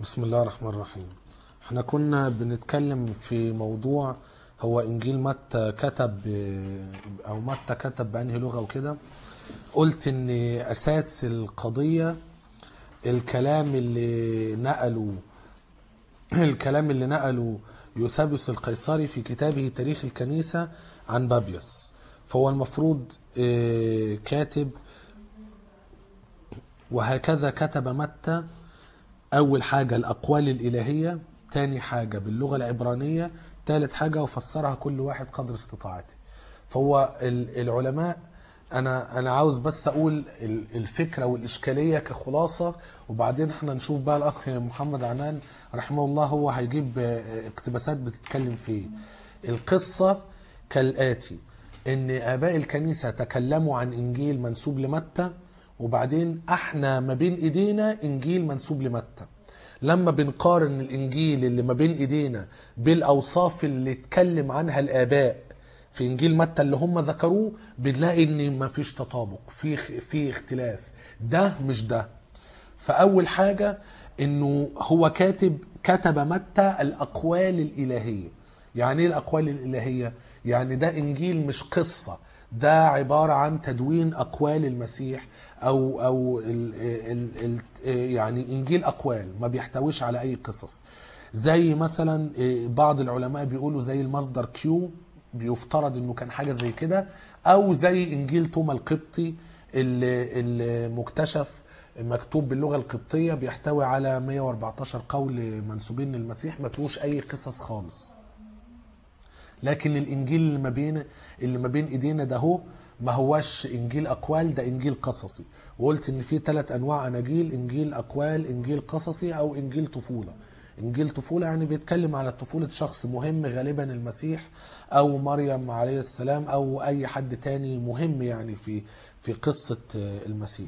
بسم الله الرحمن الرحيم احنا كنا بنتكلم في موضوع هو انجيل متى كتب ب- او متى كتب بانهي لغه وكده قلت ان اساس القضيه الكلام اللي نقله الكلام اللي نقله يوسابيوس القيصري في كتابه تاريخ الكنيسه عن بابيوس فهو المفروض اه، كاتب وهكذا كتب متى أول حاجة الأقوال الإلهية تاني حاجة باللغة العبرانية تالت حاجة وفسرها كل واحد قدر استطاعته فهو ال- العلماء أنا أنا عاوز بس أقول ال- الفكرة والإشكالية كخلاصة وبعدين احنا نشوف بقى الأخ محمد عنان رحمه الله هو هيجيب آه، اقتباسات بتتكلم فيه القصة كالآتي إن آباء الكنيسة تكلموا عن إنجيل منسوب لمتى وبعدين احنا ما بين ايدينا انجيل منسوب لمتى لما بنقارن الانجيل اللي ما بين ايدينا بالاوصاف اللي اتكلم عنها الاباء في انجيل متى اللي هم ذكروه بنلاقي ان ما فيش تطابق في في اختلاف ده مش ده فاول حاجه انه هو كاتب كتب متى الاقوال الالهيه يعني ايه الاقوال الالهيه يعني ده انجيل مش قصه ده عباره عن تدوين اقوال المسيح او او ال ال ال يعني انجيل اقوال ما بيحتويش على اي قصص زي مثلا بعض العلماء بيقولوا زي المصدر كيو بيفترض انه كان حاجه زي كده او زي انجيل توما القبطي اللي اللي مكتشف مكتوب باللغه القبطيه بيحتوي على 114 قول منسوبين للمسيح ما فيهوش اي قصص خالص لكن الانجيل اللي ما بين اللي ما بين ايدينا ده هو ما هواش انجيل اقوال ده انجيل قصصي وقلت ان في ثلاث انواع اناجيل انجيل اقوال انجيل قصصي او انجيل طفوله انجيل طفوله يعني بيتكلم على طفوله شخص مهم غالبا المسيح او مريم عليه السلام او اي حد تاني مهم يعني في في قصه المسيح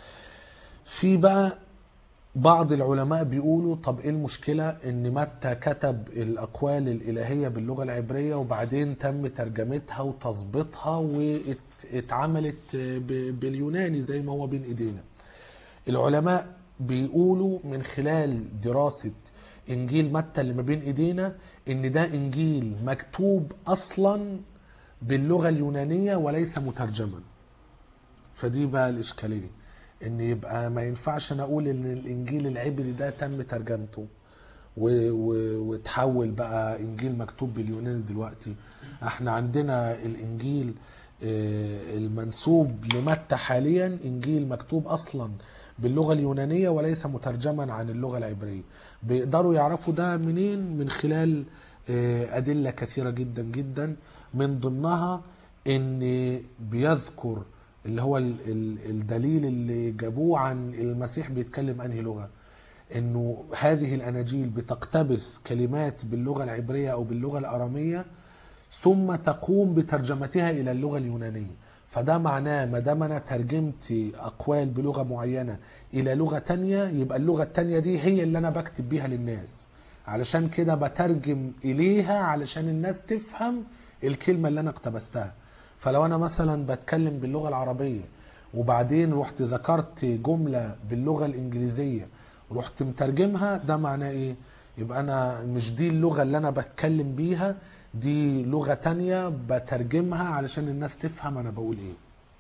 في بقى بعض العلماء بيقولوا طب ايه المشكلة ان متى كتب الاقوال الالهية باللغة العبرية وبعدين تم ترجمتها وتظبيطها واتعملت ب- باليوناني زي ما هو بين ايدينا العلماء بيقولوا من خلال دراسة انجيل متى اللي ما بين ايدينا ان ده انجيل مكتوب اصلا باللغة اليونانية وليس مترجما فدي بقى الاشكاليه ان يبقى ما ينفعش انا اقول ان الانجيل العبري ده تم ترجمته و- و- وتحول بقى انجيل مكتوب باليوناني دلوقتي احنا عندنا الانجيل آه، المنسوب لمتى حاليا انجيل مكتوب اصلا باللغه اليونانيه وليس مترجما عن اللغه العبريه بيقدروا يعرفوا ده منين من خلال آه، ادله كثيره جدا جدا من ضمنها ان بيذكر اللي هو ال- ال- الدليل اللي جابوه عن المسيح بيتكلم انهي لغه انه هذه الاناجيل بتقتبس كلمات باللغه العبريه او باللغه الاراميه ثم تقوم بترجمتها الى اللغه اليونانيه فده معناه ما دام انا ترجمت اقوال بلغه معينه الى لغه تانية يبقى اللغه التانية دي هي اللي انا بكتب بيها للناس علشان كده بترجم اليها علشان الناس تفهم الكلمه اللي انا اقتبستها فلو انا مثلا بتكلم باللغه العربيه وبعدين رحت ذكرت جمله باللغه الانجليزيه رحت مترجمها ده معناه ايه يبقى انا مش دي اللغه اللي انا بتكلم بيها دي لغه تانية بترجمها علشان الناس تفهم انا بقول ايه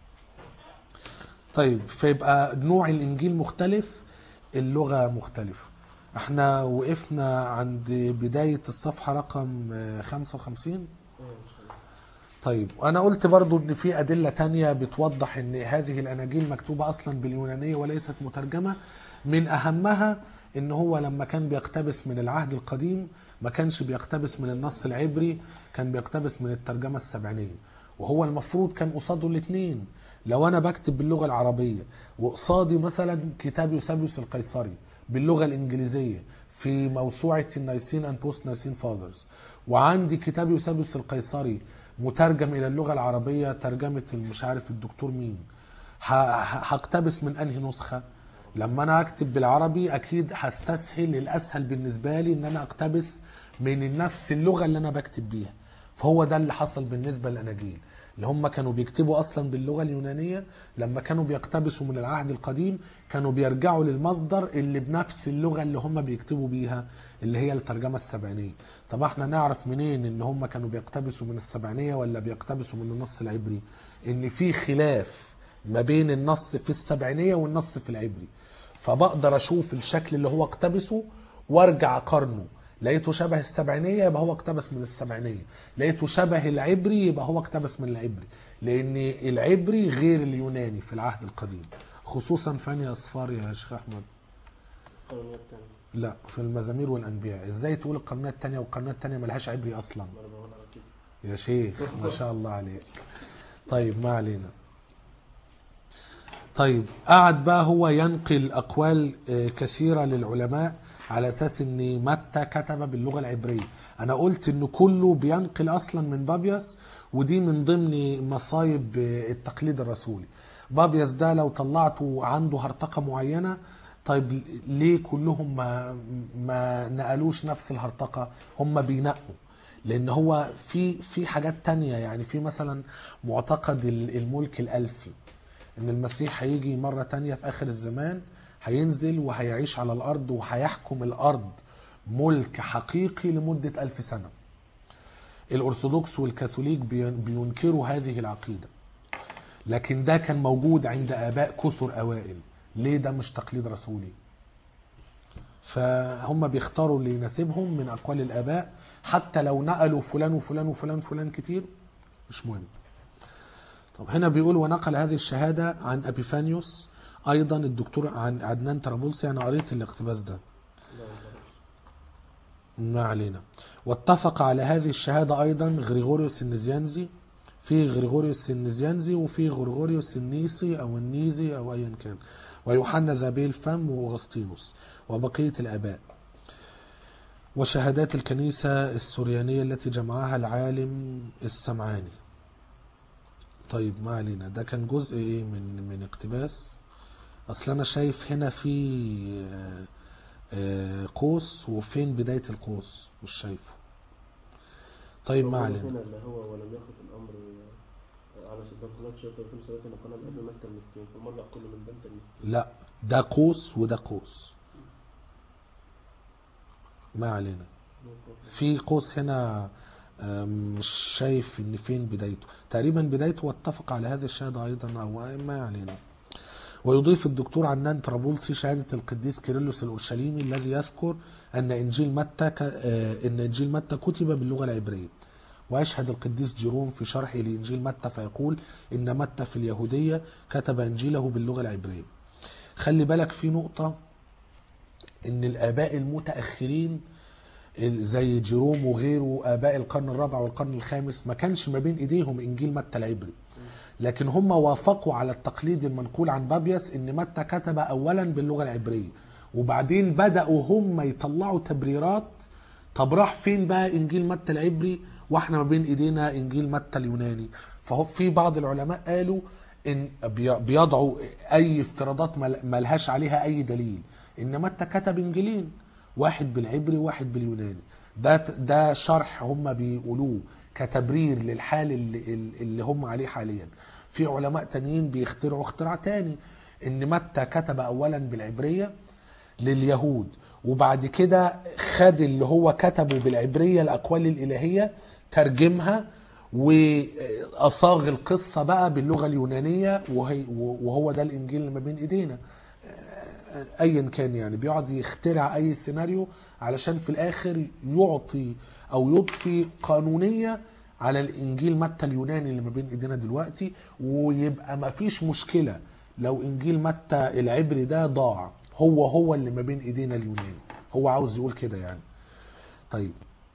طيب فيبقى نوع الانجيل مختلف اللغه مختلفه احنا وقفنا عند بدايه الصفحه رقم آه، 55 طيب انا قلت برضو ان في ادله تانية بتوضح ان هذه الاناجيل مكتوبه اصلا باليونانيه وليست مترجمه من اهمها ان هو لما كان بيقتبس من العهد القديم ما كانش بيقتبس من النص العبري كان بيقتبس من الترجمه السبعينيه وهو المفروض كان قصاده الاثنين لو انا بكتب باللغه العربيه وقصادي مثلا كتاب يوسابيوس القيصري باللغه الانجليزيه في موسوعه النايسين اند بوست نايسين فاذرز وعندي كتاب يوسابيوس القيصري مترجم الى اللغه العربيه ترجمه مش عارف الدكتور مين ه- ه- هقتبس من انهي نسخه لما انا اكتب بالعربي اكيد هستسهل الاسهل بالنسبه لي ان انا اقتبس من نفس اللغه اللي انا بكتب بيها فهو ده اللي حصل بالنسبه للاناجيل اللي هم كانوا بيكتبوا اصلا باللغه اليونانيه لما كانوا بيقتبسوا من العهد القديم كانوا بيرجعوا للمصدر اللي بنفس اللغه اللي هم بيكتبوا بيها اللي هي الترجمه السبعينيه طب احنا نعرف منين ان هم كانوا بيقتبسوا من السبعينيه ولا بيقتبسوا من النص العبري ان في خلاف ما بين النص في السبعينيه والنص في العبري فبقدر اشوف الشكل اللي هو اقتبسه وارجع اقارنه لقيته شبه السبعينية يبقى هو اقتبس من السبعينية لقيته شبه العبري يبقى هو اقتبس من العبري لأن العبري غير اليوناني في العهد القديم خصوصا في أنهي أصفار يا شيخ أحمد القانونية التانية لا في المزامير والأنبياء إزاي تقول القرنية التانية والقرنية التانية ملهاش عبري أصلا ما انا بقول على كده يا شيخ ما شاء الله عليك طيب ما علينا طيب قعد بقى هو ينقل أقوال آه، كثيرة للعلماء على أساس أن متى كتب باللغة العبرية أنا قلت أنه كله بينقل أصلا من بابيس ودي من ضمن مصايب آه، التقليد الرسولي بابيس ده لو طلعته عنده هرطقة معينة طيب ليه كلهم ما ما نقلوش نفس الهرطقة هم بينقوا لان هو في في حاجات تانية يعني في مثلا معتقد ال- الملك الالفي ان المسيح هيجي مرة تانية في اخر الزمان هينزل وهيعيش على الارض وهيحكم الارض ملك حقيقي لمدة الف سنة الارثوذكس والكاثوليك بين- بينكروا هذه العقيدة لكن ده كان موجود عند اباء كثر اوائل ليه ده مش تقليد رسولي فهم بيختاروا اللي يناسبهم من اقوال الاباء حتى لو نقلوا فلان وفلان وفلان فلان كتير مش مهم طب هنا بيقول ونقل هذه الشهاده عن ابيفانيوس ايضا الدكتور عن عدنان طرابلسي انا قريت الاقتباس ده لا والله ما علينا واتفق على هذه الشهادة أيضا غريغوريوس النزيانزي في غريغوريوس النزيانزي وفي غريغوريوس النيسي أو النيزي أو أيا كان ويوحنا ذابي الفم وأغسطينوس وبقية الآباء وشهادات الكنيسة السريانية التي جمعها العالم السمعاني طيب ما علينا ده كان جزء ايه من من اقتباس اصل انا شايف هنا في آه، آه، قوس وفين بداية القوس مش شايفه طيب ما موجود علينا هنا اللي هو ولم يخف الامر على شدة بنات شرطة يكون سنة إن كان الأب مات المسكين فالمرجع كله من بنت المسكين لا ده قوس وده قوس ما علينا في قوس هنا آه، مش شايف ان فين بدايته تقريبا بدايته واتفق على هذه الشهادة ايضا او ما علينا ويضيف الدكتور عنان طرابلسي شهادة القديس كيرلس الأورشليمي الذي يذكر أن إنجيل متى ك... آه، أن إنجيل متى كتب باللغة العبرية ويشهد القديس جيروم في شرحه لإنجيل متى فيقول إن متى في اليهودية كتب إنجيله باللغة العبرية خلي بالك في نقطة إن الآباء المتأخرين زي جيروم وغيره آباء القرن الرابع والقرن الخامس ما كانش ما بين إيديهم إنجيل متى العبري لكن هم وافقوا على التقليد المنقول عن بابيس ان متى كتب اولا باللغه العبريه وبعدين بداوا هم يطلعوا تبريرات طب راح فين بقى انجيل متى العبري واحنا ما بين ايدينا انجيل متى اليوناني فهو في بعض العلماء قالوا ان بي- بيضعوا اي افتراضات مل- ملهاش عليها اي دليل ان متى كتب انجيلين واحد بالعبري وواحد باليوناني ده ده شرح هم بيقولوه كتبرير للحال اللي, اللي هم عليه حاليا في علماء تانيين بيخترعوا اختراع تاني ان متى كتب اولا بالعبريه لليهود وبعد كده خد اللي هو كتبه بالعبريه الاقوال الالهيه ترجمها واصاغ القصه بقى باللغه اليونانيه وهي وهو ده الانجيل اللي ما بين ايدينا ايا كان يعني بيقعد يخترع اي سيناريو علشان في الاخر يعطي او يضفي قانونيه على الانجيل متى اليوناني اللي ما بين ايدينا دلوقتي ويبقى ما فيش مشكله لو انجيل متى العبري ده ضاع هو هو اللي ما بين ايدينا اليوناني هو عاوز يقول كده يعني طيب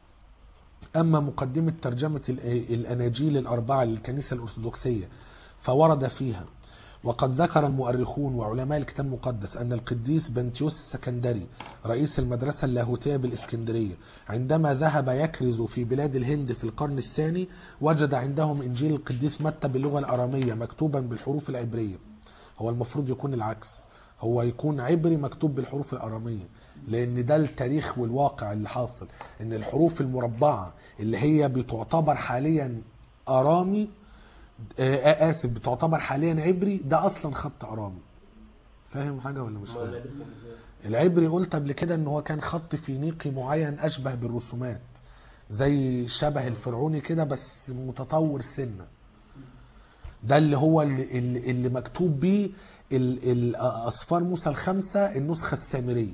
أما مقدمة ترجمة ال- الأناجيل الأربعة للكنيسة الأرثوذكسية فورد فيها وقد ذكر المؤرخون وعلماء الكتاب المقدس أن القديس بنتيوس السكندري رئيس المدرسة اللاهوتية بالإسكندرية عندما ذهب يكرز في بلاد الهند في القرن الثاني وجد عندهم إنجيل القديس متى باللغة الأرامية مكتوبا بالحروف العبرية هو المفروض يكون العكس هو يكون عبري مكتوب بالحروف الأرامية لأن ده التاريخ والواقع اللي حاصل إن الحروف المربعة اللي هي بتعتبر حاليا أرامي آه آه، اسف بتعتبر حاليا عبري ده اصلا خط ارامي فاهم حاجه ولا مش ما فاهم العبري كان ازاي؟ العبري قلت قبل كده ان هو كان خط فينيقي معين اشبه بالرسومات زي شبه الفرعوني كده بس متطور سنه ده اللي هو اللي, اللي, اللي مكتوب بيه ال- ال- اصفار موسى الخمسه النسخه السامريه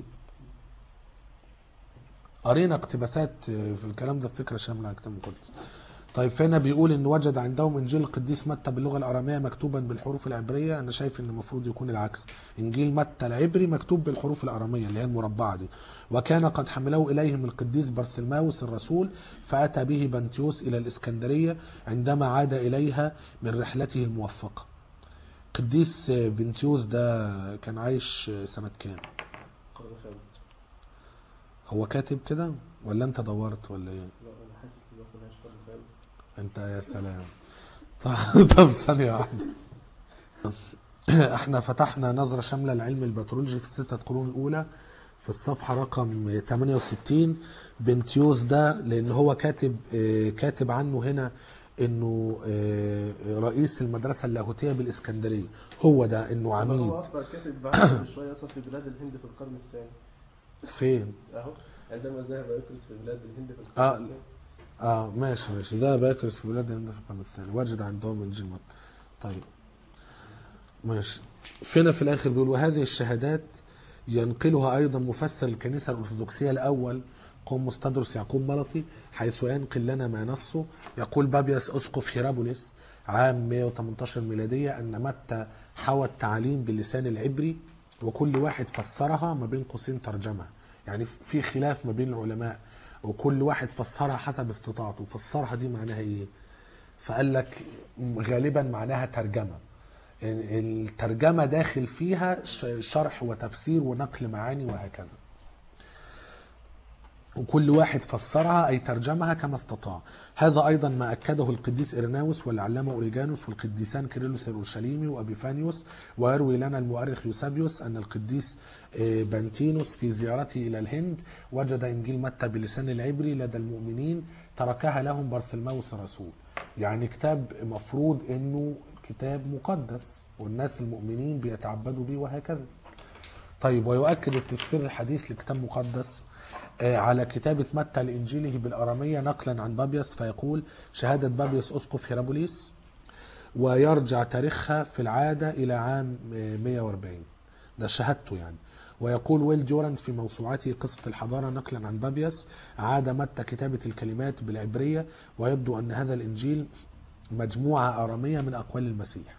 قرينا اقتباسات في الكلام ده في فكره شامله عن كتاب المقدس طيب فهنا بيقول ان وجد عندهم انجيل القديس متى باللغه الاراميه مكتوبا بالحروف العبريه انا شايف ان المفروض يكون العكس انجيل متى العبري مكتوب بالحروف الاراميه اللي هي المربعه دي وكان قد حمله اليهم القديس برثلماوس الرسول فاتى به بنتيوس الى الاسكندريه عندما عاد اليها من رحلته الموفقه قديس بنتيوس ده كان عايش سنه كام القرن الخامس هو كاتب كده ولا انت دورت ولا ايه لا انا حاسس ان هو كنا القرن الخامس انت يا سلام طب, طب ثانية واحدة احنا فتحنا نظرة شاملة لعلم البترولوجي في الستة قرون الأولى في الصفحة رقم 68 بنتيوس ده لأن هو كاتب اه، كاتب عنه هنا انه اه، رئيس المدرسة اللاهوتية بالإسكندرية هو ده انه هو عميد اصلا كاتب بعد بشويه اصلا في بلاد الهند في القرن الثاني فين اهو عندما ذهب يكرس في بلاد الهند في آه. القرن الثاني اه ماشي ماشي ده باكرس في بلاد الهند في القرن الثاني وجد عندهم انجيل متى طيب ماشي فينا في الاخر بيقول وهذه الشهادات ينقلها ايضا مفسر الكنيسه الارثوذكسيه الاول قوم تدرس يعقوب ملطي حيث ينقل لنا ما نصه يقول بابياس اسقف هيرابوليس عام 118 ميلاديه ان متى حوى التعاليم باللسان العبري وكل واحد فسرها ما بين قوسين ترجمه يعني في خلاف ما بين العلماء وكل واحد فسرها حسب استطاعته فسرها دي معناها ايه فقال لك غالبا معناها ترجمه الترجمه داخل فيها ش- شرح وتفسير ونقل معاني وهكذا وكل واحد فسرها أي ترجمها كما استطاع هذا أيضا ما أكده القديس إرناوس والعلامة أوريجانوس والقديسان كيرلس الأورشليمي وأبيفانيوس ويروي لنا المؤرخ يوسابيوس أن القديس آه، بنتينوس في زيارته إلى الهند وجد إنجيل متى بلسان العبري لدى المؤمنين تركها لهم برثلماوس الرسول يعني كتاب مفروض أنه كتاب مقدس والناس المؤمنين بيتعبدوا به وهكذا طيب ويؤكد التفسير الحديث لكتاب مقدس آه، على كتابة متى لإنجيله بالأرامية نقلا عن بابيس فيقول شهادة بابيس أسقف هيرابوليس ويرجع تاريخها في العادة إلى عام آه، 140 ده شهادته يعني ويقول ويل جورانز في موسوعته قصة الحضارة نقلا عن بابيس عاد متى كتابة الكلمات بالعبرية ويبدو أن هذا الإنجيل مجموعة آرامية من أقوال المسيح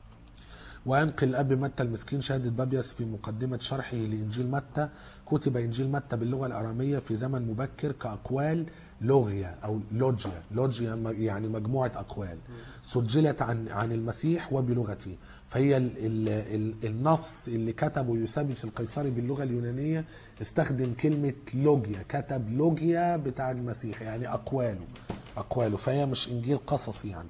وينقل الأب متى المسكين شهادة بابيس في مقدمة شرحه لإنجيل متى كتب إنجيل متى باللغة الأرامية في زمن مبكر كأقوال لوغيا أو لوجيا لوجيا م- يعني مجموعة أقوال سجلت عن عن المسيح وبلغته فهي ال ال ال النص اللي كتبه يوسابيوس القيصري باللغة اليونانية استخدم كلمة لوجيا كتب لوجيا بتاع المسيح يعني أقواله أقواله فهي مش إنجيل قصصي يعني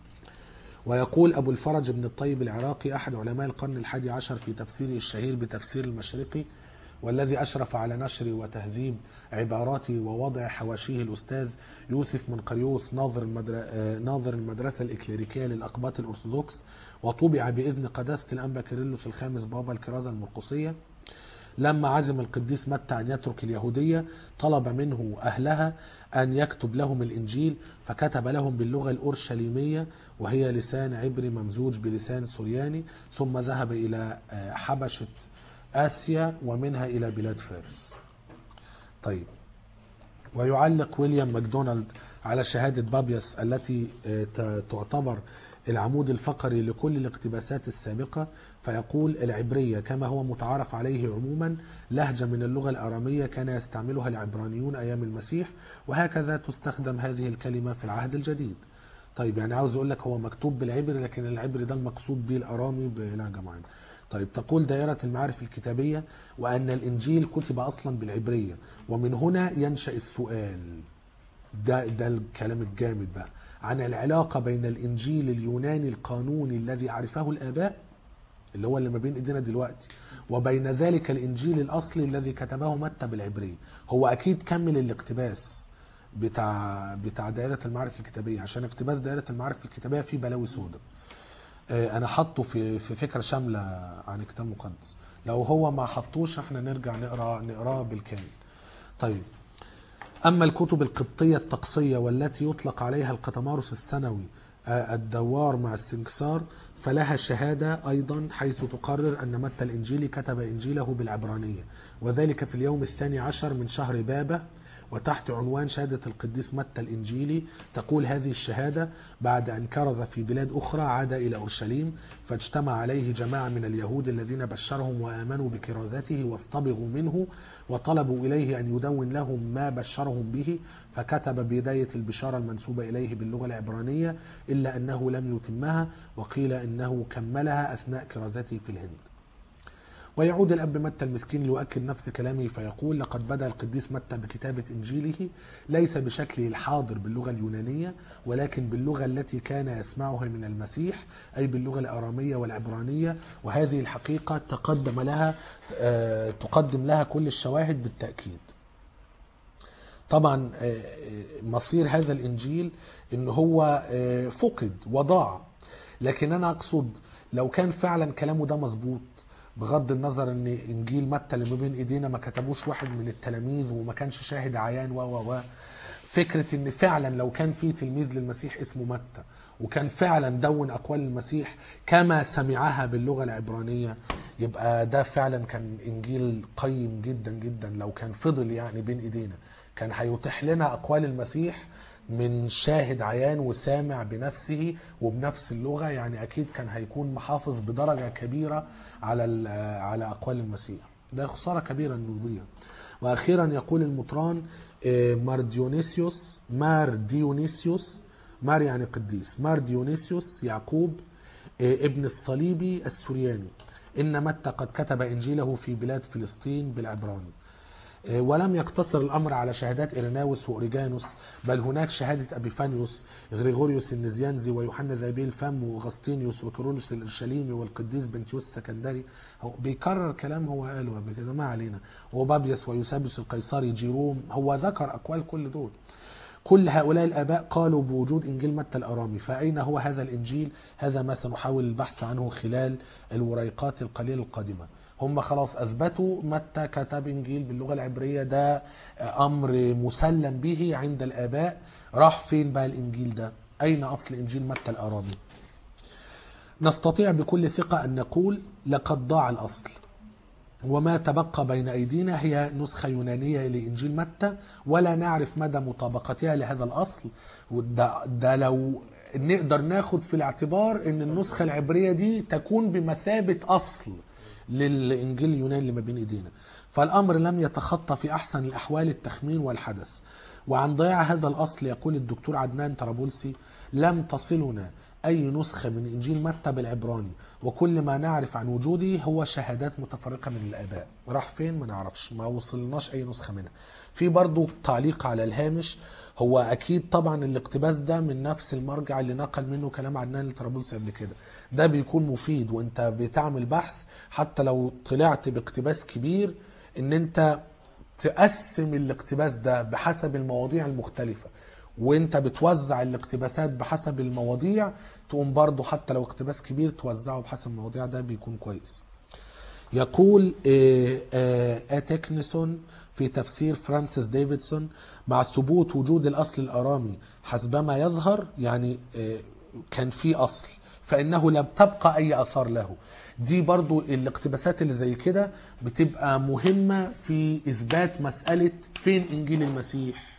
ويقول أبو الفرج بن الطيب العراقي أحد علماء القرن الحادي عشر في تفسيره الشهير بتفسير المشرقي والذي أشرف على نشر وتهذيب عباراته ووضع حواشيه الأستاذ يوسف منقريوس ناظر, المدر... آه، ناظر المدرسة الإكليريكية للأقباط الأرثوذكس وطبع بإذن قداسة الأنبا كيرلس الخامس بابا الكرازة المرقسية لما عزم القديس متى أن يترك اليهودية طلب منه أهلها أن يكتب لهم الإنجيل فكتب لهم باللغة الأورشليمية وهي لسان عبري ممزوج بلسان سورياني ثم ذهب إلى آه، حبشة آسيا ومنها إلى بلاد فارس طيب ويعلق ويليام ماكدونالد على شهادة بابيس التي آه، ت- تعتبر العمود الفقري لكل الاقتباسات السابقة فيقول العبرية كما هو متعارف عليه عموما لهجة من اللغة الأرامية كان يستعملها العبرانيون أيام المسيح وهكذا تستخدم هذه الكلمة في العهد الجديد طيب يعني عاوز اقول لك هو مكتوب بالعبري لكن العبري ده المقصود به الارامي بلهجه معينه. طيب تقول دائرة المعارف الكتابية وأن الإنجيل كتب أصلا بالعبرية ومن هنا ينشأ السؤال ده ده الكلام الجامد بقى عن العلاقة بين الإنجيل اليوناني القانوني الذي عرفه الآباء اللي هو اللي ما بين ايدينا دلوقتي وبين ذلك الانجيل الاصلي الذي كتبه متى بالعبريه هو اكيد كمل الاقتباس بتاع بتاع دائره المعارف الكتابيه عشان اقتباس دائره المعارف الكتابيه فيه بلاوي سوداء آه، انا حاطه في في فكره شامله عن الكتاب المقدس لو هو ما حطوش احنا نرجع نقرا نقراه بالكامل طيب أما الكتب القبطية الطقسية والتي يطلق عليها القطمارس السنوي آه، الدوار مع السنكسار فلها شهادة أيضا حيث تقرر أن متى الإنجيلي كتب إنجيله بالعبرانية وذلك في اليوم الثاني عشر من شهر بابة وتحت عنوان شهادة القديس متى الإنجيلي تقول هذه الشهادة بعد أن كرز في بلاد أخرى عاد إلى أورشليم فاجتمع عليه جماعة من اليهود الذين بشرهم وآمنوا بكرازته واصطبغوا منه وطلبوا إليه أن يدون لهم ما بشرهم به فكتب بداية البشارة المنسوبة إليه باللغة العبرانية إلا أنه لم يتمها وقيل إنه كملها أثناء كرازته في الهند ويعود الأب متى المسكين ليؤكد نفس كلامه فيقول لقد بدأ القديس متى بكتابة إنجيله ليس بشكله الحاضر باللغة اليونانية ولكن باللغة التي كان يسمعها من المسيح أي باللغة الأرامية والعبرانية وهذه الحقيقة تقدم لها آه، تقدم لها كل الشواهد بالتأكيد طبعا آه، آه، مصير هذا الانجيل ان هو آه، فقد وضاع لكن انا اقصد لو كان فعلا كلامه ده مظبوط بغض النظر ان انجيل متى اللي ما بين ايدينا ما كتبوش واحد من التلاميذ وما كانش شاهد عيان و و و فكره ان فعلا لو كان في تلميذ للمسيح اسمه متى وكان فعلا دون اقوال المسيح كما سمعها باللغه العبرانيه يبقى ده فعلا كان انجيل قيم جدا جدا لو كان فضل يعني بين ايدينا كان هيتيح لنا اقوال المسيح من شاهد عيان وسامع بنفسه وبنفس اللغه يعني اكيد كان هيكون محافظ بدرجه كبيره على ال- على اقوال المسيح ده خساره كبيره انه يضيع واخيرا يقول المطران آه، مار ديونيسيوس مار ديونيسيوس مار يعني قديس مار ديونيسيوس يعقوب آه، ابن الصليبي السورياني ان متى قد كتب انجيله في بلاد فلسطين بالعبراني ولم يقتصر الامر على شهادات ايريناوس واوريجانوس بل هناك شهاده ابيفانيوس غريغوريوس النزيانزي ويوحنا ذابي الفم واغسطينيوس وكيرولوس الارشليمي والقديس بنتيوس السكندري هو بيكرر كلام هو قاله قبل كده ما علينا وبابليس ويوسابيوس القيصري جيروم هو ذكر اقوال كل دول كل هؤلاء الآباء قالوا بوجود إنجيل متى الأرامي فأين هو هذا الإنجيل هذا ما سنحاول البحث عنه خلال الوريقات القليلة القادمة هم خلاص أثبتوا متى كتب إنجيل باللغة العبرية ده أمر مسلم به عند الآباء راح فين بقى الإنجيل ده أين أصل إنجيل متى الأرامي نستطيع بكل ثقة أن نقول لقد ضاع الأصل وما تبقى بين أيدينا هي نسخة يونانية لإنجيل متى ولا نعرف مدى مطابقتها لهذا الأصل وده ده لو نقدر ناخد في الاعتبار أن النسخة العبرية دي تكون بمثابة أصل للإنجيل اليوناني اللي ما بين إيدينا فالأمر لم يتخطى في أحسن الأحوال التخمين والحدث وعن ضياع هذا الأصل يقول الدكتور عدنان طرابلسي لم تصلنا أي نسخة من إنجيل متى بالعبراني وكل ما نعرف عن وجوده هو شهادات متفرقة من الآباء راح فين ما نعرفش ما وصلناش أي نسخة منها في برضو تعليق على الهامش هو أكيد طبعا الاقتباس ده من نفس المرجع اللي نقل منه كلام عدنان لطرابلس قبل كده ده بيكون مفيد وانت بتعمل بحث حتى لو طلعت باقتباس كبير ان انت تقسم الاقتباس ده بحسب المواضيع المختلفة وانت بتوزع الاقتباسات بحسب المواضيع تقوم برضو حتى لو اقتباس كبير توزعه بحسب المواضيع ده بيكون كويس يقول آه، آه، اتكنسون في تفسير فرانسيس ديفيدسون مع ثبوت وجود الاصل الارامي حسبما يظهر يعني آه، كان في اصل فانه لم تبقى اي اثار له دي برضو الاقتباسات اللي زي كده بتبقى مهمة في اثبات مسألة فين انجيل المسيح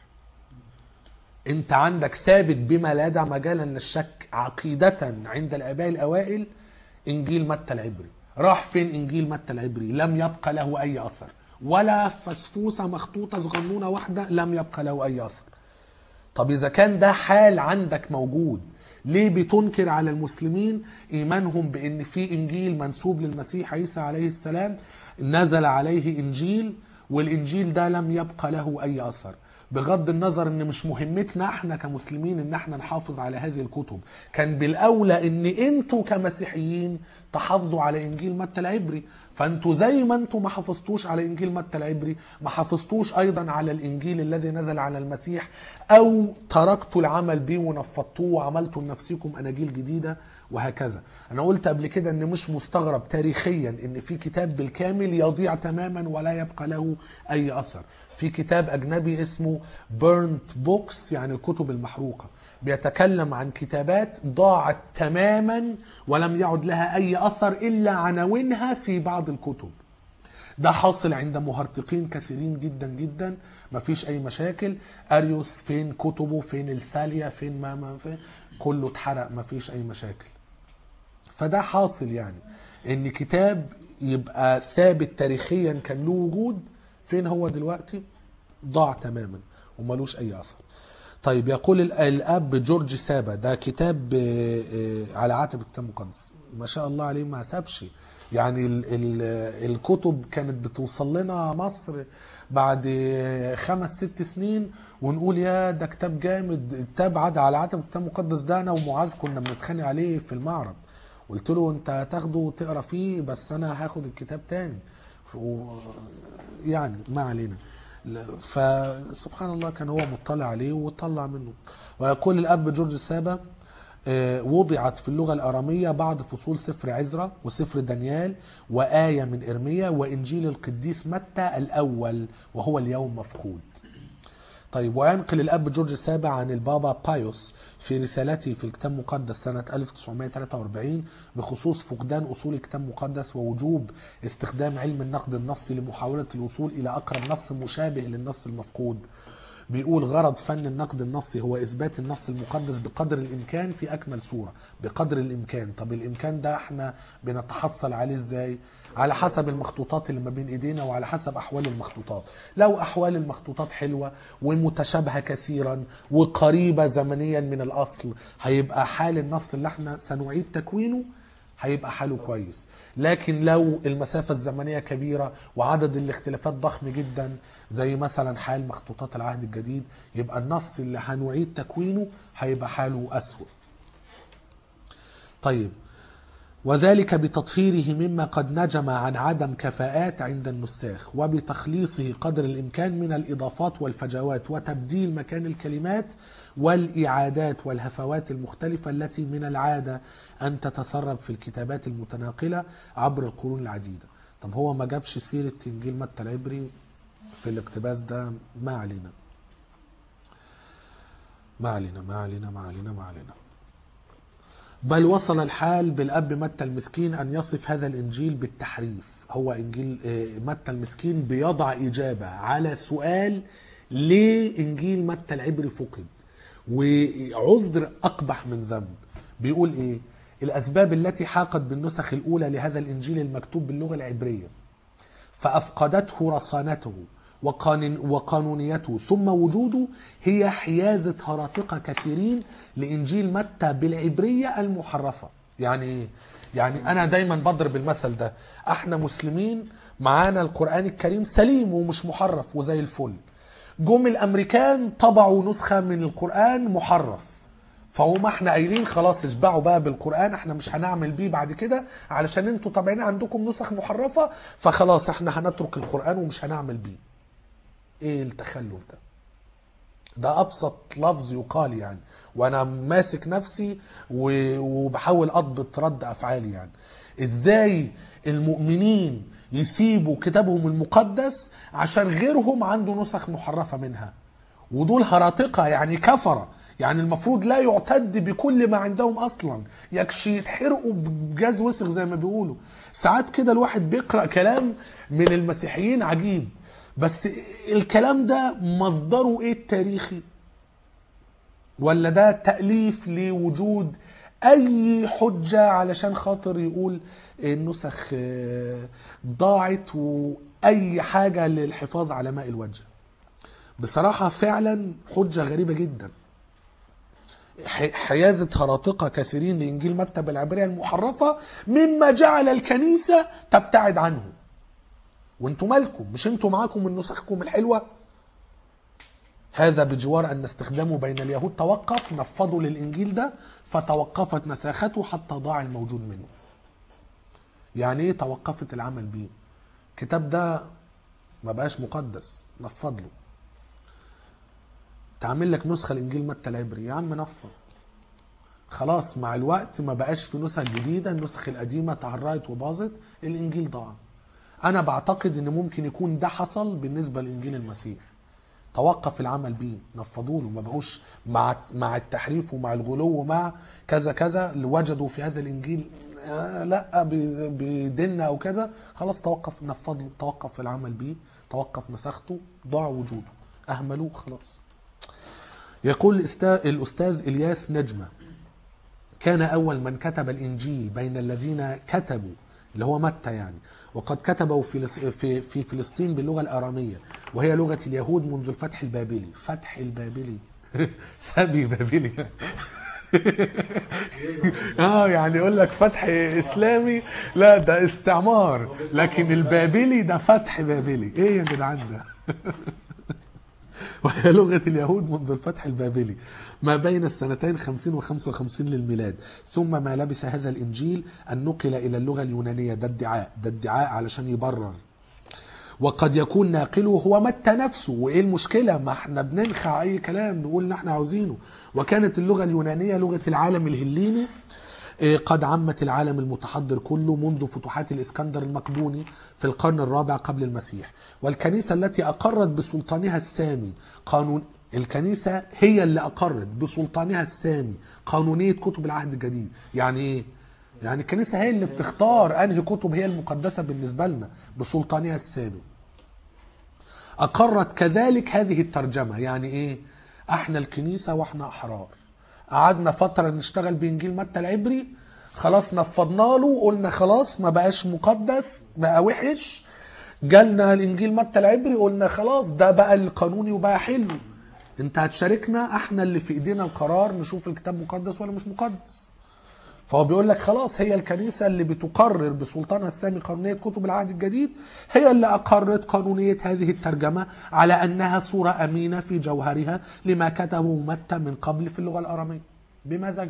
انت عندك ثابت بما لا يدع مجالا للشك عقيدة عند الاباء الاوائل انجيل متى العبري راح فين انجيل متى العبري لم يبقى له اي اثر ولا فسفوسة مخطوطة صغنونة واحدة لم يبقى له اي اثر طب اذا كان ده حال عندك موجود ليه بتنكر على المسلمين ايمانهم بان في انجيل منسوب للمسيح عيسى عليه السلام نزل عليه انجيل والانجيل ده لم يبقى له اي اثر بغض النظر ان مش مهمتنا احنا كمسلمين ان احنا نحافظ على هذه الكتب كان بالاولى ان انتوا كمسيحيين تحافظوا على انجيل متى العبري فانتوا زي ما انتوا ما حافظتوش على انجيل متى العبري ما حافظتوش ايضا على الانجيل الذي نزل على المسيح او تركتوا العمل به ونفضتوه وعملتوا لنفسكم اناجيل جديده وهكذا انا قلت قبل كده ان مش مستغرب تاريخيا ان في كتاب بالكامل يضيع تماما ولا يبقى له اي اثر في كتاب اجنبي اسمه بيرنت بوكس يعني الكتب المحروقه بيتكلم عن كتابات ضاعت تماما ولم يعد لها اي اثر الا عناوينها في بعض الكتب ده حاصل عند مهرطقين كثيرين جدا جدا مفيش اي مشاكل اريوس فين كتبه فين الثالية فين ما, ما فين كله اتحرق مفيش اي مشاكل فده حاصل يعني ان كتاب يبقى ثابت تاريخيا كان له وجود فين هو دلوقتي ضاع تماما وملوش اي اثر طيب يقول ال- الاب جورج سابا ده كتاب آه، آه، على عاتب الكتاب المقدس ما شاء الله عليه ما سابش يعني ال ال الكتب كانت بتوصل لنا مصر بعد آه، خمس ست سنين ونقول يا ده كتاب جامد كتاب عاد على عاتب الكتاب المقدس ده انا ومعاذ كنا بنتخانق عليه في المعرض قلت له انت هتاخده وتقرا فيه بس انا هاخد الكتاب تاني و- يعني ما علينا لا، فسبحان الله كان هو مطلع عليه وطلع منه ويقول الاب جورج سابا آه، وضعت في اللغة الأرامية بعض فصول سفر عزرا وسفر دانيال وآية من إرميا وإنجيل القديس متى الأول وهو اليوم مفقود طيب وينقل الاب جورج السابع عن البابا بايوس في رسالته في الكتاب المقدس سنة 1943 بخصوص فقدان أصول الكتاب المقدس ووجوب استخدام علم النقد النصي لمحاولة الوصول إلى أقرب نص مشابه للنص المفقود بيقول غرض فن النقد النصي هو إثبات النص المقدس بقدر الإمكان في أكمل صورة بقدر الإمكان طب الإمكان ده احنا بنتحصل عليه إزاي على حسب المخطوطات اللي ما بين ايدينا وعلى حسب احوال المخطوطات لو احوال المخطوطات حلوه ومتشابهه كثيرا وقريبه زمنيا من الاصل هيبقى حال النص اللي احنا سنعيد تكوينه هيبقى حاله كويس لكن لو المسافة الزمنية كبيرة وعدد الاختلافات ضخم جدا زي مثلا حال مخطوطات العهد الجديد يبقى النص اللي هنعيد تكوينه هيبقى حاله أسوأ طيب وذلك بتطهيره مما قد نجم عن عدم كفاءات عند النساخ وبتخليصه قدر الإمكان من الإضافات والفجوات وتبديل مكان الكلمات والإعادات والهفوات المختلفة التي من العادة أن تتسرب في الكتابات المتناقلة عبر القرون العديدة طب هو ما جابش سيرة إنجيل متى العبري في الاقتباس ده ما علينا ما علينا ما علينا ما علينا ما علينا بل وصل الحال بالاب متى المسكين ان يصف هذا الانجيل بالتحريف هو انجيل آه، متى المسكين بيضع اجابه على سؤال ليه انجيل متى العبري فقد وعذر اقبح من ذنب بيقول ايه الاسباب التي حاقت بالنسخ الاولى لهذا الانجيل المكتوب باللغه العبريه فأفقدته رصانته وقانون وقانونيته ثم وجوده هي حيازة هراطقة كثيرين لإنجيل متى بالعبرية المحرفة يعني إيه؟ يعني أنا دايما بضرب المثل ده احنا مسلمين معانا القرآن الكريم سليم ومش محرف وزي الفل جم الأمريكان طبعوا نسخة من القرآن محرف فهم احنا قايلين خلاص اشبعوا بقى بالقران احنا مش هنعمل بيه بعد كده علشان انتوا طبعين عندكم نسخ محرفه فخلاص احنا هنترك القران ومش هنعمل بيه ايه التخلف ده ده ابسط لفظ يقال يعني وانا ماسك نفسي و- وبحاول اضبط رد افعالي يعني ازاي المؤمنين يسيبوا كتابهم المقدس عشان غيرهم عنده نسخ محرفه منها ودول هراطقه يعني كفره يعني المفروض لا يعتد بكل ما عندهم اصلا يكشي يتحرقوا بجاز وسخ زي ما بيقولوا ساعات كده الواحد بيقرا كلام من المسيحيين عجيب بس الكلام ده مصدره ايه التاريخي ولا ده تأليف لوجود أي حجة علشان خاطر يقول النسخ آه، ضاعت وأي حاجة للحفاظ على ماء الوجه بصراحة فعلا حجة غريبة جدا ح- حيازة هراطقة كثيرين لإنجيل متى بالعبرية المحرفة مما جعل الكنيسة تبتعد عنه وانتوا مالكم مش انتوا معاكم من نسخكم الحلوة هذا بجوار أن استخدامه بين اليهود توقف نفضوا للإنجيل ده فتوقفت مساخته حتى ضاع الموجود منه يعني ايه توقفت العمل بيه الكتاب ده ما بقاش مقدس نفض له تعمل لك نسخه الانجيل متى العبري يا عم نفض خلاص مع الوقت ما بقاش في نسخ جديده النسخ القديمه اتعرقت وباظت الانجيل ضاع انا بعتقد ان ممكن يكون ده حصل بالنسبه لانجيل المسيح توقف العمل بيه نفضوا له ما بقوش مع مع التحريف ومع الغلو ومع كذا كذا اللي وجدوا في هذا الانجيل آه لا بي- بيدنا او كذا خلاص توقف نفض له توقف العمل بيه توقف مساخته ضاع وجوده اهملوه خلاص يقول الأستا- الاستاذ الياس نجمه كان أول من كتب الإنجيل بين الذين كتبوا اللي هو متى يعني وقد كتبوا في في في فلسطين باللغة الآرامية وهي لغة اليهود منذ الفتح البابلي فتح البابلي سبي بابلي اه يعني يقول لك فتح اسلامي لا ده استعمار لكن البابلي ده فتح بابلي ايه يا جدعان ده وهي لغة اليهود منذ الفتح البابلي ما بين السنتين 50 و 55 للميلاد ثم ما لبث هذا الإنجيل أن نقل إلى اللغة اليونانية ده ادعاء ده ادعاء علشان يبرر وقد يكون ناقله هو متى نفسه وايه المشكله ما احنا بننخع اي كلام نقول اللي احنا عاوزينه وكانت اللغه اليونانيه لغه العالم الهليني إيه، قد عمت العالم المتحضر كله منذ فتوحات الاسكندر المقدوني في القرن الرابع قبل المسيح والكنيسه التي اقرت بسلطانها السامي قانون الكنيسه هي اللي اقرت بسلطانها السامي قانونيه كتب العهد الجديد يعني ايه يعني الكنيسه هي اللي بتختار انهي كتب هي المقدسه بالنسبه لنا بسلطانها السامي اقرت كذلك هذه الترجمه يعني ايه احنا الكنيسه واحنا احرار قعدنا فتره نشتغل بانجيل متى العبري خلاص نفضنا له قلنا خلاص ما بقاش مقدس بقى وحش جالنا الانجيل متى العبري قلنا خلاص ده بقى القانوني وبقى حلو انت هتشاركنا احنا اللي في ايدينا القرار نشوف الكتاب مقدس ولا مش مقدس فهو بيقول لك خلاص هي الكنيسة اللي بتقرر بسلطانها السامي قانونية كتب العهد الجديد هي اللي أقرت قانونية هذه الترجمة على أنها صورة أمينة في جوهرها لما كتبه متى من قبل في اللغة الأرامية بمزاجنا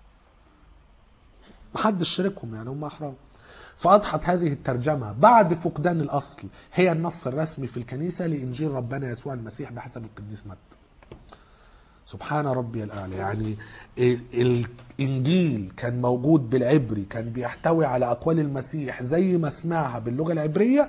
محدش شاركهم يعني هم أحرار فأضحت هذه الترجمة بعد فقدان الأصل هي النص الرسمي في الكنيسة لإنجيل ربنا يسوع المسيح بحسب القديس متى سبحان ربي الأعلى يعني ال- الإنجيل كان موجود بالعبري كان بيحتوي على أقوال المسيح زي ما سمعها باللغة العبرية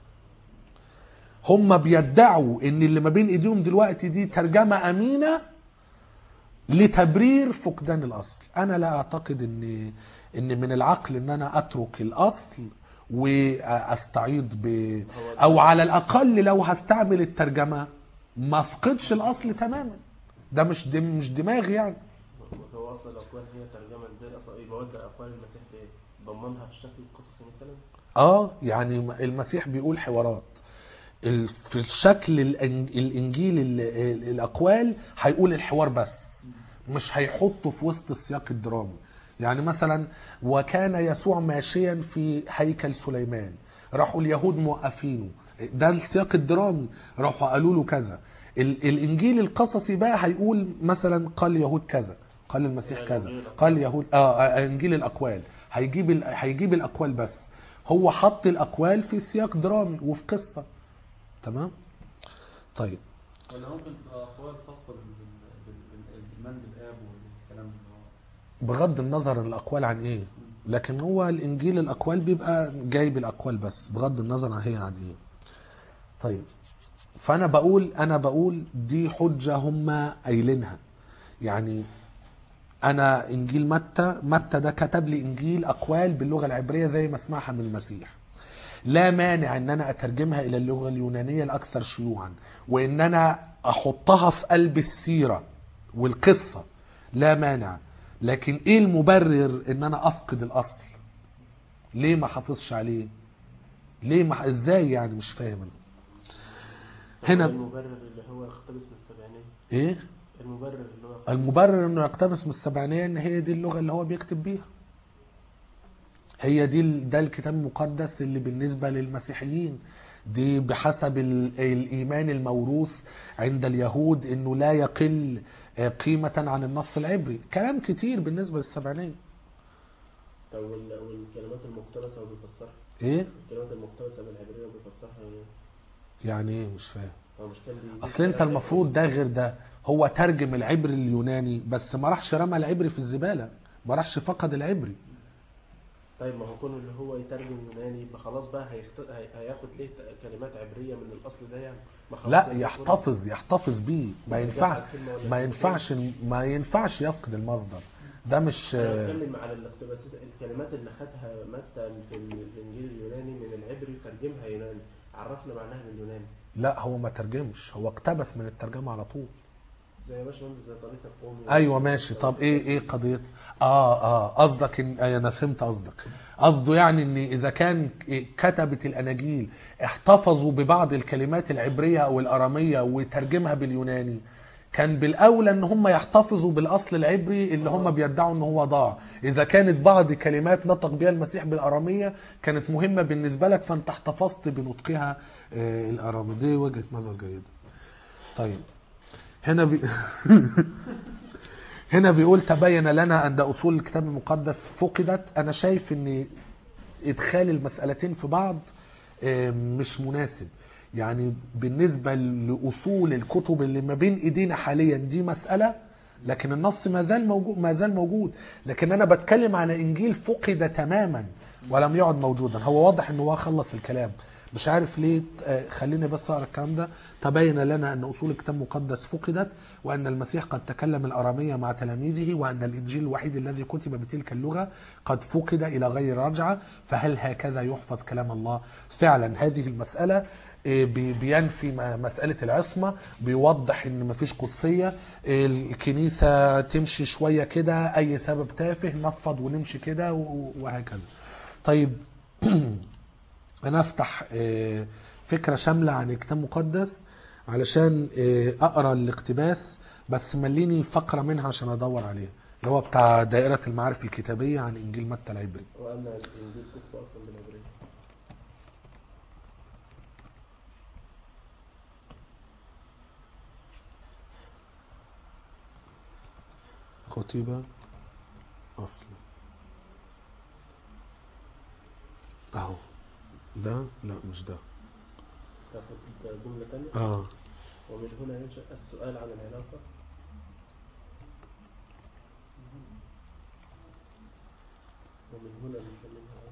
هم بيدعوا ان اللي ما بين ايديهم دلوقتي دي ترجمة امينة لتبرير فقدان الاصل انا لا اعتقد ان ان من العقل ان انا اترك الاصل واستعيض ب او على الاقل لو هستعمل الترجمه ما افقدش الاصل تماما ده مش دم مش دماغي يعني هو اصلا الاقوال هي ترجمه ازاي اصلا ايه بودع اقوال المسيح دي ضمنها في الشكل القصصي مثلا اه يعني المسيح بيقول حوارات ال- في الشكل الإن- الانجيل ال- ال- الاقوال هيقول الحوار بس مش هيحطه في وسط السياق الدرامي يعني مثلا وكان يسوع ماشيا في هيكل سليمان راحوا اليهود موقفينه ده السياق الدرامي راحوا قالوا له كذا ال- الانجيل القصصي بقى هيقول مثلا قال اليهود كذا قال المسيح كذا قال اليهود اه آه، انجيل الاقوال هيجيب ال- هيجيب الاقوال بس هو حط الاقوال في سياق درامي وفي قصه تمام طيب ولا ممكن تبقى اقوال خاصه بال- بال- بال- بالمن بالاب والكلام ده بغض النظر عن الاقوال عن ايه لكن هو الانجيل الاقوال بيبقى جايب الاقوال بس بغض النظر عن هي عن ايه طيب فانا بقول انا بقول دي حجه هم قايلينها يعني انا انجيل متى متى ده كتب لي انجيل اقوال باللغه العبريه زي ما اسمعها من المسيح لا مانع ان انا اترجمها الى اللغه اليونانيه الاكثر شيوعا وان انا احطها في قلب السيره والقصه لا مانع لكن ايه المبرر ان انا افقد الاصل ليه ما حافظش عليه ليه ما ازاي يعني مش فاهم أنا. هنا المبرر اللي هو اقتبس من السبعينيه ايه المبرر اللي هو المبرر انه يقتبس من السبعينيه ان هي دي اللغه اللي هو بيكتب بيها هي دي ال- ده الكتاب المقدس اللي بالنسبه للمسيحيين دي بحسب ال- الايمان الموروث عند اليهود انه لا يقل آه، قيمه عن النص العبري كلام كتير بالنسبه للسبعينيه طب وال- والكلمات المقتبسه هو بيفسرها ايه الكلمات المقتبسه من العبريه وبيفسرها يعني يعني ايه مش فاهم هو مش كان بيجيب اصل انت كلام المفروض ده غير ده هو ترجم العبري اليوناني بس ما راحش رمى العبري في الزباله ما راحش فقد العبري طيب ما هو كون اللي هو يترجم يوناني يبقى خلاص بقى هيخت... هي... هياخد ليه ت- كلمات عبريه من الاصل ده يعني ما خلاص لا يعني يحتفظ يحتفظ بيه ما ينفع ما ينفعش ما ينفعش يفقد المصدر ده مش انا بتكلم على الاقتباسات الكلمات اللي خدها متى في الانجيل اليوناني من العبري وترجمها يوناني عرفنا معناها باليوناني لا هو ما ترجمش هو اقتبس من الترجمه على طول زي يا باشمهندس زي طريقه القوم ايوه ماشي طب ايه ايه قضيه اه اه قصدك ان آه انا فهمت قصدك قصده يعني ان اذا كان كتبه الاناجيل احتفظوا ببعض الكلمات العبريه او الاراميه وترجمها باليوناني كان بالاولى ان هم يحتفظوا بالاصل العبري اللي هم بيدعوا ان هو ضاع اذا كانت بعض كلمات نطق بها المسيح بالاراميه كانت مهمه بالنسبه لك فانت احتفظت بنطقها آه الارامي دي وجهه نظر جيده طيب هنا بي... هنا بيقول تبين لنا ان اصول الكتاب المقدس فقدت انا شايف ان ادخال المسالتين في بعض آه، مش مناسب يعني بالنسبه لاصول الكتب اللي ما بين ايدينا حاليا دي مساله لكن النص ما زال موجود ما زال موجود لكن انا بتكلم على انجيل فقد تماما ولم يعد موجودا هو واضح ان هو خلص الكلام مش عارف ليه آه، خليني بس اقرا الكلام ده تبين لنا ان اصول الكتاب المقدس فقدت وان المسيح قد تكلم الاراميه مع تلاميذه وان الانجيل الوحيد الذي كتب بتلك اللغه قد فقد الى غير رجعه فهل هكذا يحفظ كلام الله فعلا هذه المساله آه، بي- بينفي م- مسألة العصمة بيوضح ان مفيش قدسية الكنيسة تمشي شوية كده اي سبب تافه نفض ونمشي كده و- وهكذا طيب انا افتح آه، فكره شامله عن الكتاب المقدس علشان آه، اقرا الاقتباس بس مليني فقره منها عشان ادور عليها اللي هو بتاع دائره المعارف الكتابيه عن انجيل متى العبري وان الانجيل كتب اصلا بالعبريه كتب اصلا اهو ده لا مش ده تاخد جمله ثانيه اه ومن هنا ينشا السؤال عن العلاقه ومن هنا مش منها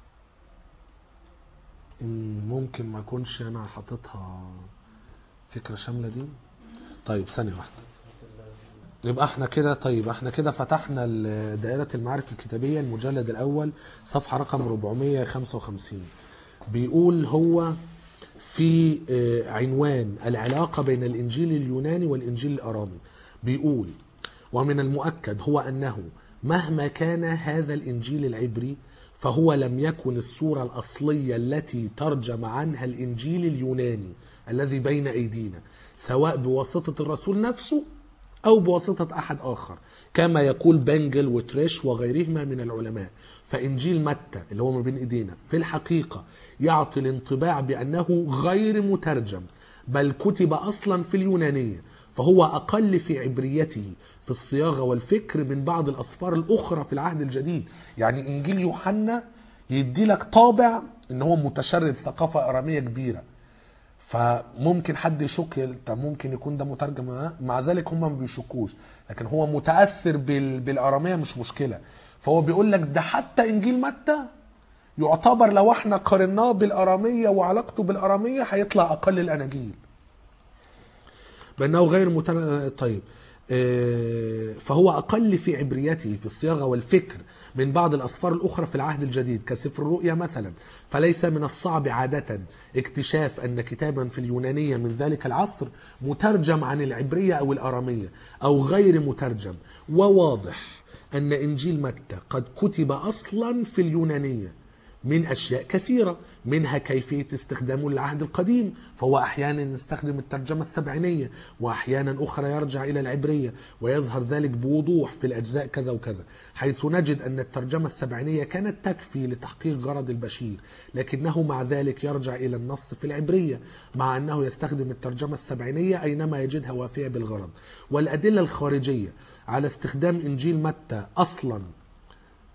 مم، ممكن ما اكونش انا حاططها فكره شامله دي طيب ثانيه واحده يبقى احنا كده طيب احنا كده فتحنا ال- دائرة المعارف الكتابية المجلد الأول صفحة رقم 455 بيقول هو في آه، عنوان العلاقة بين الإنجيل اليوناني والإنجيل الأرامي بيقول ومن المؤكد هو أنه مهما كان هذا الإنجيل العبري فهو لم يكن الصورة الأصلية التي ترجم عنها الإنجيل اليوناني الذي بين أيدينا سواء بواسطة الرسول نفسه أو بواسطة أحد آخر كما يقول بنجل وتريش وغيرهما من العلماء فإنجيل متى اللي هو ما بين إيدينا في الحقيقة يعطي الانطباع بأنه غير مترجم بل كتب أصلا في اليونانية فهو أقل في عبريته في الصياغة والفكر من بعض الأسفار الأخرى في العهد الجديد يعني إنجيل يوحنا يدي لك طابع ان هو متشرد ثقافة أرامية كبيرة فممكن حد يشك طب ممكن يكون ده مترجم ولا لا؟ مع ذلك هم ما بيشكوش لكن هو متاثر بال... بالاراميه مش مشكله فهو بيقول لك ده حتى انجيل متى يعتبر لو احنا قارناه بالاراميه وعلاقته بالاراميه هيطلع اقل الاناجيل بانه غير متر... طيب آه، فهو اقل في عبريته في الصياغه والفكر من بعض الاسفار الاخرى في العهد الجديد كسفر الرؤيا مثلا فليس من الصعب عاده اكتشاف ان كتابا في اليونانيه من ذلك العصر مترجم عن العبريه او الاراميه او غير مترجم وواضح ان انجيل متى قد كتب اصلا في اليونانيه من اشياء كثيره منها كيفيه استخدامه للعهد القديم فهو احيانا يستخدم الترجمه السبعينيه واحيانا اخرى يرجع الى العبريه ويظهر ذلك بوضوح في الاجزاء كذا وكذا حيث نجد ان الترجمه السبعينيه كانت تكفي لتحقيق غرض البشير لكنه مع ذلك يرجع الى النص في العبريه مع انه يستخدم الترجمه السبعينيه اينما يجدها وافيه بالغرض والادله الخارجيه على استخدام انجيل متى اصلا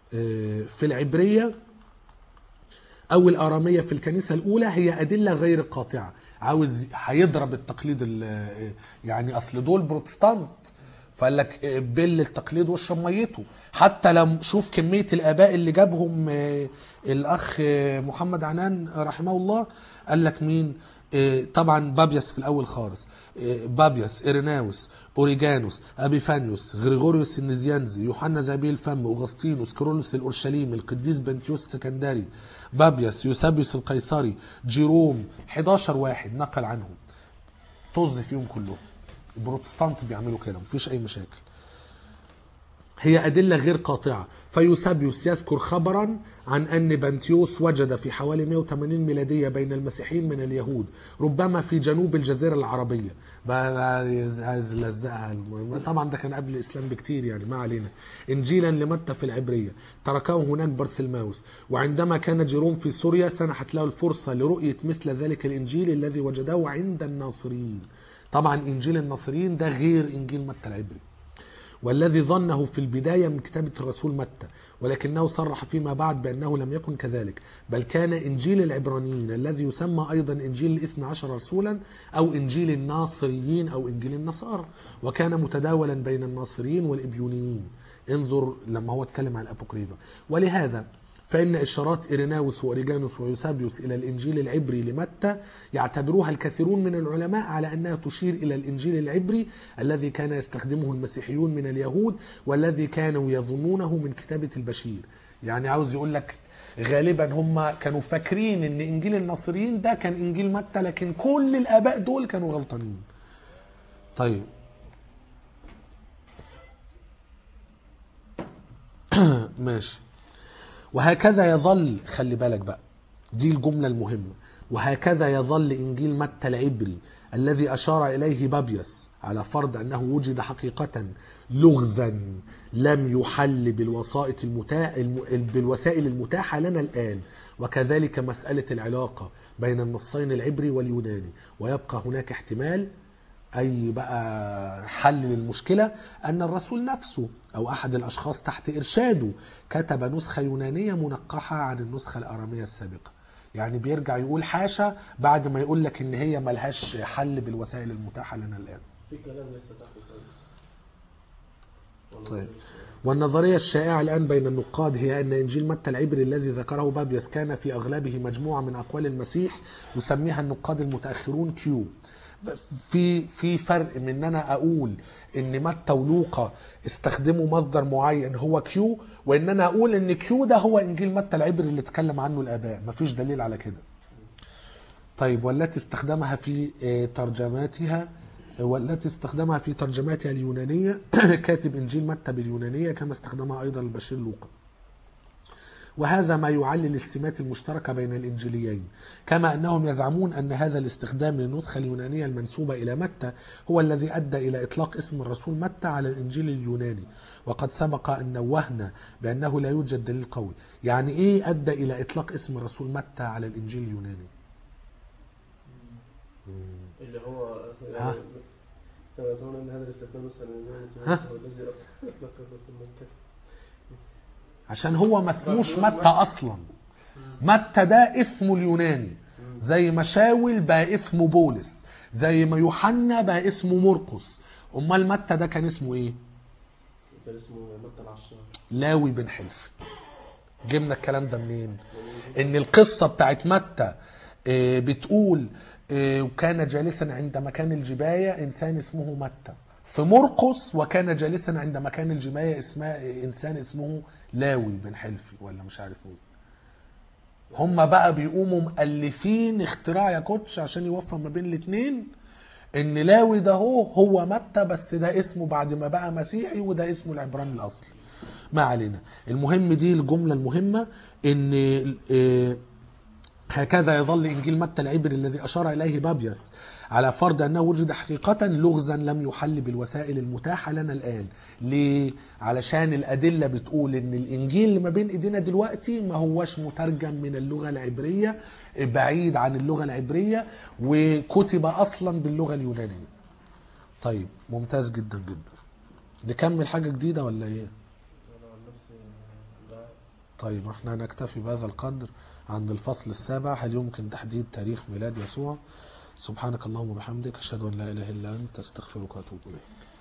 آه، في العبريه او الاراميه في الكنيسه الاولى هي ادله غير قاطعه عاوز هيضرب التقليد ال- يعني اصل دول بروتستانت فقال لك بل التقليد واشرب ميته حتى لم شوف كميه الاباء اللي جابهم آه، الاخ آه، محمد عنان رحمه الله قال لك مين آه، طبعا بابيس في الاول خالص آه، بابيس إيريناوس اوريجانوس ابيفانيوس غريغوريوس النزيانزي يوحنا ذبي الفم اغسطينوس كيرلس الاورشليمي القديس بنتيوس السكندري بابيس يوسابيوس القيصري جيروم 11 واحد نقل عنهم طز فيهم كلهم البروتستانت بيعملوا كده مفيش اي مشاكل هي أدلة غير قاطعة فيوسابيوس يذكر خبرا عن أن بنتيوس وجد في حوالي 180 ميلادية بين المسيحيين من اليهود ربما في جنوب الجزيرة العربية بقى يز- عايز لزقها المهم. طبعا ده كان قبل الإسلام بكتير يعني ما علينا إنجيلا لمتى في العبرية تركه هناك برثلماوس وعندما كان جيروم في سوريا سنحت له الفرصة لرؤية مثل ذلك الإنجيل الذي وجده عند الناصريين طبعا إنجيل الناصريين ده غير إنجيل متى العبري والذي ظنه في البداية من كتابة الرسول متى ولكنه صرح فيما بعد بأنه لم يكن كذلك بل كان إنجيل العبرانيين الذي يسمى أيضا إنجيل الاثنى عشر رسولا أو إنجيل الناصريين أو إنجيل النصارى وكان متداولا بين الناصريين والإبيونيين انظر لما هو اتكلم عن الأبوكريفا ولهذا فإن إشارات إيريناوس وأوريجانوس ويوسابيوس إلى الإنجيل العبري لمتى يعتبروها الكثيرون من العلماء على أنها تشير إلى الإنجيل العبري الذي كان يستخدمه المسيحيون من اليهود والذي كانوا يظنونه من كتابة البشير يعني عاوز يقول لك غالبا هم كانوا فاكرين ان انجيل الناصريين ده كان انجيل متى لكن كل الاباء دول كانوا غلطانين طيب ماشي وهكذا يظل خلي بالك بقى دي الجملة المهمة وهكذا يظل إنجيل متى العبري الذي أشار إليه بابيس على فرض أنه وجد حقيقة لغزا لم يحل بالوسائط المتاح الم- بالوسائل المتاحة لنا الآن وكذلك مسألة العلاقة بين النصين العبري واليوناني ويبقى هناك احتمال اي بقى حل للمشكله ان الرسول نفسه او احد الاشخاص تحت ارشاده كتب نسخه يونانيه منقحه عن النسخه الاراميه السابقه يعني بيرجع يقول حاشا بعد ما يقول لك ان هي ملهاش حل بالوسائل المتاحه لنا الان في كلام لسه تحت خالص والله طيب. مش- والنظرية الشائعة الآن بين النقاد هي أن إنجيل متى العبري الذي ذكره بابيس كان في أغلبه مجموعة من أقوال المسيح يسميها النقاد المتأخرون كيو في في فرق من ان انا اقول ان متى ولوقا استخدموا مصدر معين هو كيو وان انا اقول ان كيو ده هو انجيل متى العبري اللي اتكلم عنه الاباء مفيش دليل على كده طيب والتي استخدمها في آه، ترجماتها والتي استخدمها في ترجماتها اليونانية كاتب إنجيل متى باليونانية كما استخدمها أيضا البشير لوقا وهذا ما يعلل السمات المشتركة بين الإنجيليين كما أنهم يزعمون أن هذا الاستخدام للنسخة اليونانية المنسوبة إلى متى هو الذي أدى إلى إطلاق اسم الرسول متى على الإنجيل اليوناني وقد سبق أن نوهنا بأنه لا يوجد دليل قوي يعني إيه أدى إلى إطلاق اسم الرسول متى على الإنجيل اليوناني اللي هو ها؟ كما يظن ان هذا الاستخدام مثلا ها؟ هو الذي اطلق الرسول مكه عشان هو ما اسموش متى اصلا متى ده اسمه اليوناني زي ما شاول بقى اسمه بولس زي ما يوحنا بقى اسمه مرقس امال متى ده كان اسمه ايه كان اسمه متى العشار لاوي بن حلف جبنا الكلام ده منين ان القصه بتاعت متى آه، بتقول آه، وكان جالسا عند مكان الجبايه انسان اسمه متى في مرقس وكان جالسا عند مكان الجبايه اسمه انسان اسمه لاوي بن حلفي ولا مش عارف مين هم بقى بيقوموا مؤلفين اختراع يا كوتش عشان يوفق ما بين الاثنين ان لاوي ده هو هو متى بس ده اسمه بعد ما بقى مسيحي وده اسمه العبراني الاصلي ما علينا المهم دي الجمله المهمه ان آه، هكذا يظل انجيل متى العبري الذي اشار اليه بابيس على فرض انه وجد حقيقه لغزا لم يحل بالوسائل المتاحه لنا الان ليه علشان الادله بتقول ان الانجيل اللي ما بين ايدينا دلوقتي ما هوش مترجم من اللغه العبريه بعيد عن اللغه العبريه وكتب اصلا باللغه اليونانيه طيب ممتاز جدا جدا نكمل حاجه جديده ولا ايه انا عن نفسي لا طيب احنا هنكتفي بهذا القدر عند الفصل السابع هل يمكن تحديد تاريخ ميلاد يسوع سبحانك اللهم وبحمدك اشهد ان لا اله الا انت استغفرك واتوب اليك